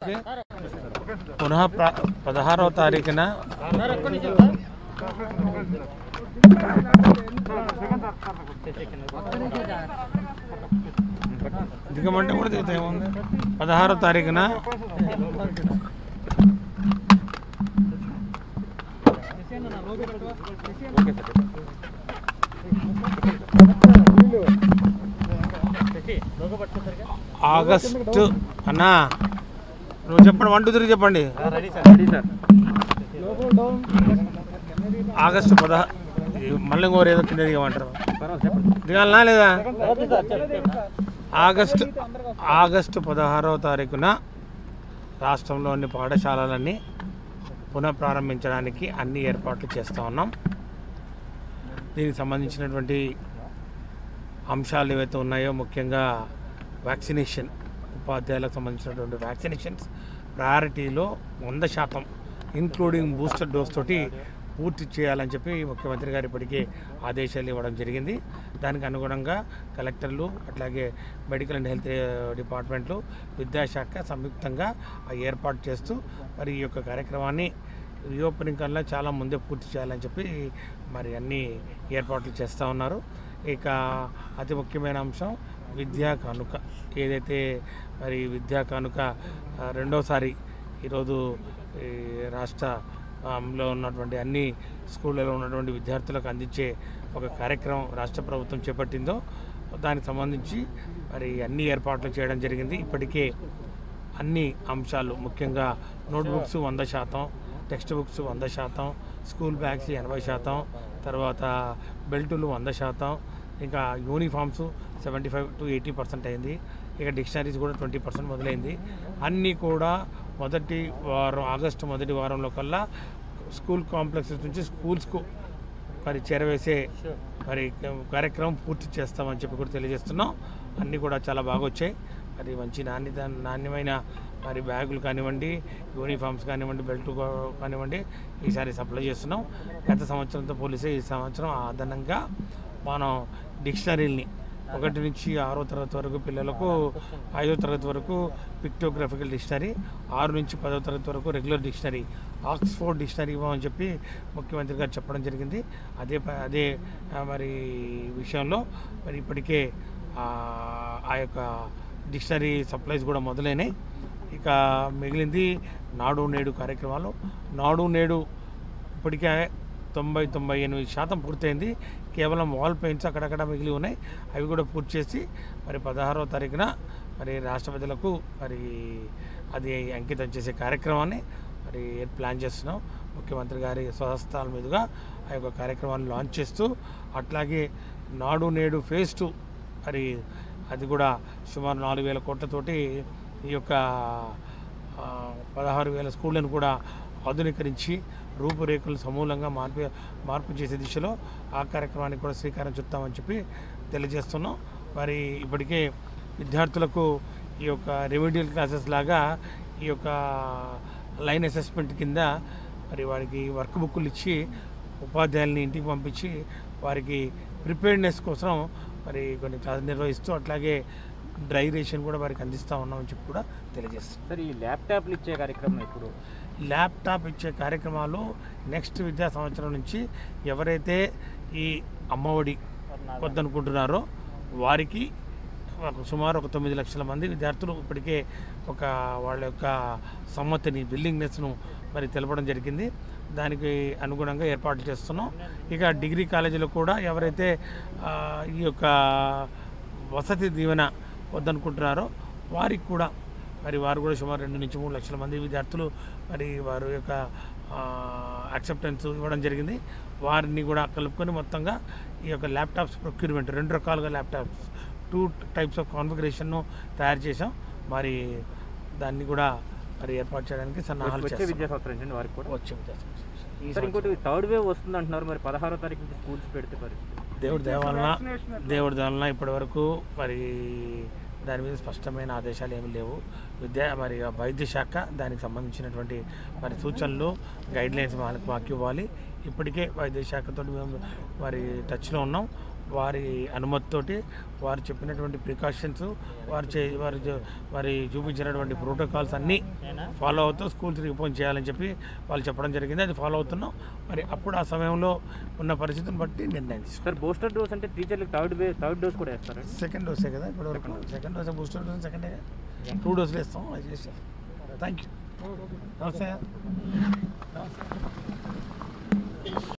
పునః ప్ర- పదహారవ తారీఖున దిగమంటే కూడా దిగుతాయి ఏముంది పదహారవ తారీఖున ఆగస్టు అన్నా నువ్వు చెప్పండి వన్ టూ త్రీ చెప్పండి ఆగస్టు పదహ మళ్ళీ ఇంకోరు ఏదో కింద దిగమంటారు దిగాలనా లేదా ఆగస్టు ఆగస్టు పదహారవ తారీఖున రాష్ట్రంలోని పాఠశాలలన్నీ పునః ప్రారంభించడానికి అన్ని ఏర్పాట్లు చేస్తూ ఉన్నాం దీనికి సంబంధించినటువంటి అంశాలు ఏవైతే ఉన్నాయో ముఖ్యంగా వ్యాక్సినేషన్ ఉపాధ్యాయులకు సంబంధించినటువంటి వ్యాక్సినేషన్స్ ప్రయారిటీలో వంద శాతం ఇంక్లూడింగ్ బూస్టర్ డోస్ తోటి పూర్తి చేయాలని చెప్పి ముఖ్యమంత్రి గారు ఇప్పటికే ఆదేశాలు ఇవ్వడం జరిగింది దానికి అనుగుణంగా కలెక్టర్లు అట్లాగే మెడికల్ అండ్ హెల్త్ డిపార్ట్మెంట్లు విద్యాశాఖ సంయుక్తంగా ఆ ఏర్పాటు చేస్తూ మరి ఈ యొక్క కార్యక్రమాన్ని రీఓపెనింగ్ కల్లా చాలా ముందే పూర్తి చేయాలని చెప్పి మరి అన్ని ఏర్పాట్లు చేస్తూ ఉన్నారు ఇక అతి ముఖ్యమైన అంశం విద్యా కానుక ఏదైతే మరి విద్యా కానుక ఆ, రెండోసారి ఈరోజు ఈ రాష్ట్ర లో ఉన్నటువంటి అన్ని స్కూళ్ళలో ఉన్నటువంటి విద్యార్థులకు అందించే ఒక కార్యక్రమం రాష్ట్ర ప్రభుత్వం చేపట్టిందో దానికి సంబంధించి మరి అన్ని ఏర్పాట్లు చేయడం జరిగింది ఇప్పటికే అన్ని అంశాలు ముఖ్యంగా నోట్బుక్స్ వంద శాతం టెక్స్ట్ బుక్స్ వంద శాతం స్కూల్ బ్యాగ్స్ ఎనభై శాతం తర్వాత బెల్టులు వంద శాతం ఇంకా uniforms seventy five to eighty percent అయింది ఇక డిక్షనరీస్ కూడా ట్వంటీ పర్సెంట్ మొదలైంది అన్నీ కూడా మొదటి వారం ఆగస్టు మొదటి వారంలో కల్లా స్కూల్ కాంప్లెక్సెస్ నుంచి స్కూల్స్కు మరి చేరవేసే మరి కార్యక్రమం పూర్తి చేస్తామని చెప్పి కూడా తెలియజేస్తున్నాం అన్నీ కూడా చాలా బాగా వచ్చాయి మరి మంచి నాణ్యత నాణ్యమైన మరి బ్యాగులు కానివ్వండి యూనిఫామ్స్ కానివ్వండి బెల్ట్ కానివ్వండి ఈసారి సప్లై చేస్తున్నాం గత సంవత్సరంతో పోలిస్తే ఈ సంవత్సరం అదనంగా మనం డిక్షనరీని ఒకటి నుంచి ఆరో తరగతి వరకు పిల్లలకు ఐదో తరగతి వరకు పిక్టోగ్రఫికల్ డిక్షనరీ ఆరు నుంచి పదో తరగతి వరకు రెగ్యులర్ డిక్షనరీ ఆక్స్ఫోర్డ్ డిక్షనరీ ఇవ్వమని చెప్పి ముఖ్యమంత్రి గారు చెప్పడం జరిగింది అదే ప- అదే ఆ, మరి విషయంలో మరి ఇప్పటికే ఆ, ఆ యొక్క డిక్షనరీ సప్లైస్ కూడా మొదలైనాయి ఇక మిగిలింది నాడు నేడు కార్యక్రమాలు నాడు నేడు ఇప్పటికే తొంభై తొంభై ఎనిమిది శాతం పూర్తయింది కేవలం వాల్ పెయింట్స్ అక్కడక్కడ మిగిలి ఉన్నాయి అవి కూడా పూర్తి చేసి మరి పదహారవ తారీఖున మరి రాష్ట్రపతులకు మరి అది అంకితం చేసే కార్యక్రమాన్ని మరి ప్లాన్ చేస్తున్నాం ముఖ్యమంత్రి గారి స్వహస్తాల మీదుగా ఆ యొక్క కార్యక్రమాన్ని లాంచ్ చేస్తూ అట్లాగే నాడు నేడు ఫేజ్ టూ మరి అది కూడా సుమారు నాలుగు వేల కోట్లతోటి ఈ యొక్క ఆ, పదహారు వేల స్కూళ్ళను కూడా ఆధునీకరించి రూపురేఖలు సమూలంగా మార్పు మార్పు చేసే దిశలో ఆ కార్యక్రమానికి కూడా శ్రీకారం చుట్టామని చెప్పి తెలియజేస్తున్నాం మరి ఇప్పటికే విద్యార్థులకు ఈ యొక్క రెమెడియల్ క్లాసెస్ లాగా ఈ యొక్క లైన్ అసెస్మెంట్ కింద మరి వారికి వర్క్ బుక్లు ఇచ్చి ఉపాధ్యాయుల్ని ఇంటికి పంపించి వారికి ప్రిపేర్నెస్ కోసం మరి కొన్ని క్లాసులు నిర్వహిస్తూ అట్లాగే డ్రై రేషన్ కూడా వారికి అందిస్తూ ఉన్నామని చెప్పి కూడా తెలియజేస్తాం సార్ ఈ ల్యాప్టాప్లు ఇచ్చే కార్యక్రమం ఇప్పుడు ల్యాప్టాప్ ఇచ్చే కార్యక్రమాలు నెక్స్ట్ విద్యా సంవత్సరం నుంచి ఎవరైతే ఈ అమ్మఒడి వద్దనుకుంటున్నారో వారికి ఒక సుమారు ఒక తొమ్మిది లక్షల మంది విద్యార్థులు ఇప్పటికే ఒక వాళ్ళ యొక్క సమ్మతిని బిల్లింగ్నెస్ను మరి తెలపడం జరిగింది దానికి అనుగుణంగా ఏర్పాట్లు చేస్తున్నాం ఇక డిగ్రీ కాలేజీలో కూడా ఎవరైతే ఆ, ఈ యొక్క వసతి దీవెన వద్దనుకుంటున్నారో వారికి కూడా మరి వారు కూడా సుమారు రెండు నుంచి మూడు లక్షల మంది విద్యార్థులు మరి వారి యొక్క యాక్సెప్టెన్స్ ఇవ్వడం జరిగింది వారిని కూడా కలుపుకొని మొత్తంగా ఈ యొక్క ల్యాప్టాప్స్ ప్రొక్యూర్మెంట్ రెండు రకాలుగా ల్యాప్టాప్స్ టూ టైప్స్ ఆఫ్ కాన్ఫిగరేషన్ను తయారు చేసాం మరి దాన్ని కూడా మరి ఏర్పాటు చేయడానికి సన్నాహాలు వచ్చే చేస్తాం విద్యా సంవత్సరం నుంచి వారికి కూడా వచ్చే విద్యా సంవత్సరం. ఈ సార్ ఇంకోటి థర్డ్ వేవ్ వస్తుంది అంటున్నారు మరి పదహారో తారీఖు నుంచి స్కూల్స్ పెడితే పరిస్థితి దేవుడి దేవాలన దేవుడి దేవాలన ఇప్పటి వరకు మరి దాని మీద స్పష్టమైన ఆదేశాలు ఏమీ లేవు విద్యా మరి ఆ వైద్య శాఖ దానికి సంబంధించినటువంటి మరి సూచనలు గైడ్ లైన్స్ వాళ్ళకి మాకు ఇవ్వాలి ఇప్పటికే వైద్య శాఖతో మేము మరి టచ్లో ఉన్నాం వారి అనుమతితోటి వారు చెప్పినటువంటి ప్రికాషన్స్ వారు చే వారు చూ- వారి చూపించినటువంటి ప్రోటోకాల్స్ అన్నీ ఫాలో అవుతూ స్కూల్స్ రీఓపెన్ చేయాలని చెప్పి వాళ్ళు చెప్పడం జరిగింది అది ఫాలో అవుతున్నాం మరి అప్పుడు ఆ సమయంలో ఉన్న పరిస్థితిని బట్టి నిర్ణయం తీసుకున్నాం సార్ బూస్టర్ డోస్ అంటే టీచర్లకు థర్డ్ వే థర్డ్ డోస్ కూడా వేస్తారా సెకండ్ డోసే కదా ఇప్పటివరకు second dose booster dose second two డోసులు ఇస్తాం అది చేస్తాం థ్యాంక్ యూ నమస్తే